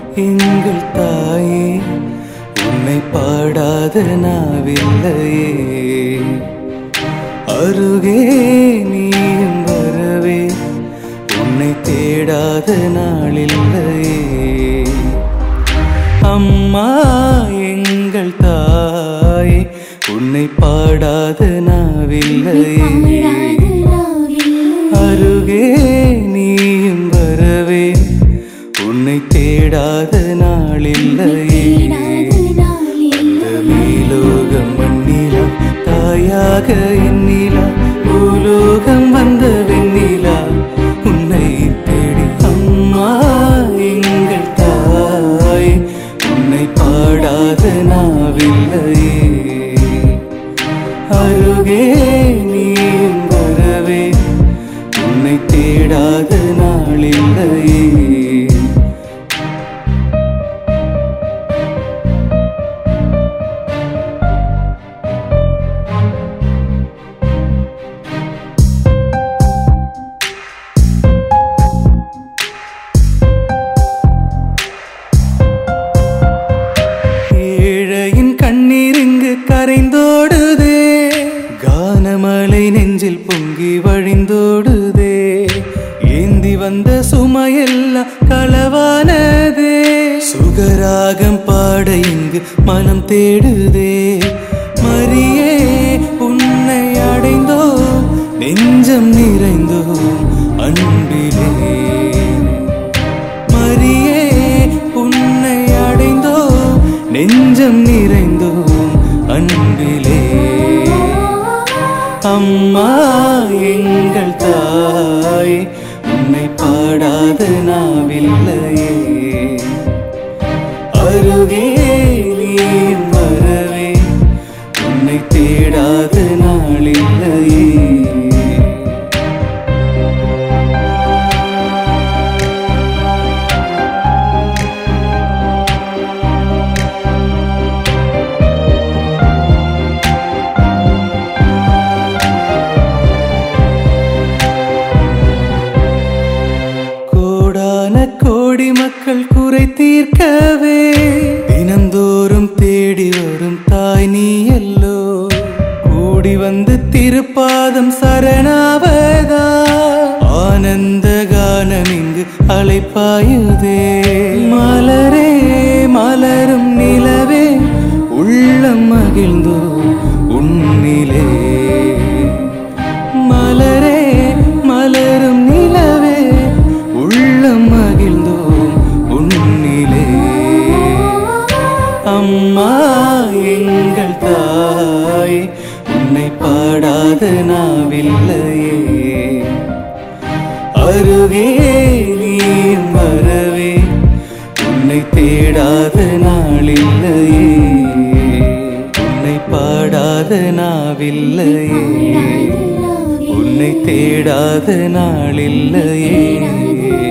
எங்கள் தாயே உன்னை பாடாத நாவில்லையே அருகே நீயும் வரவே உன்னை தேடாத நாளில்லையே அம்மா எங்கள் தாயே உன்னை பாடாத நாவில்லையே அருகே நீயும் வரவே உன்னை தேடாத நாளில்லையே அந்த மேலோகம் மண்ணிலா தாயாக எண்ணிலா பூலோகம் வந்த வெண்ணிலா உன்னை தேடி அம்மா எங்கள் தாய் உன்னை பாடாத நாவில்லையே அருகே நீயும் வரவே உன்னை தேடாத நாளில்லையே ஏழையின் கண்ணீர் இங்கு கரைந்தோடுதே கானமலை நெஞ்சில் பொங்கி வழிந்தோடுதே ஏந்தி வந்த சுமையெல்லாம் களவானதே சுகராகம் பாட இங்கு மனம் தேடுதே மரியே உன்னை அடைந்தோ நெஞ்சம் நிறைந்தோ அன்பிலே மரியே உன்னை அடைந்தோ நெஞ்சம் நிறைந்தோ அன்பிலே அம்மா எங்கள் தாய் உன்னை பாடாத நாவில்லையே அருகே நீயும் வரவே உன்னை தேடாத நாளில்லையே கோடான கோடி மக்கள் குறை தீர்க்கவே தினந்தோறும் தேடி வரும் தாய் நீ எல்லோ கூடி வந்து திருப்பாதம் சரணாவதா ஆனந்த கானம் இங்கு அலைப்பாயுதே மலரே மலரும் நிலவே உள்ளம் மகிழ்ந்தோ உன்னிலே மலரே மலரும் நிலவே உள்ளம் மகிழ்ந்தோம் உன்னிலே அம்மா எங்கள் தாய் உன்னை பாடாத நாவில்லையே அருகே நீயும் வரவே உன்னை தேடாத நாளில்லையே உன்னை பாடாத நாவில்லையே உன்னை தேடாத நாளில்லையே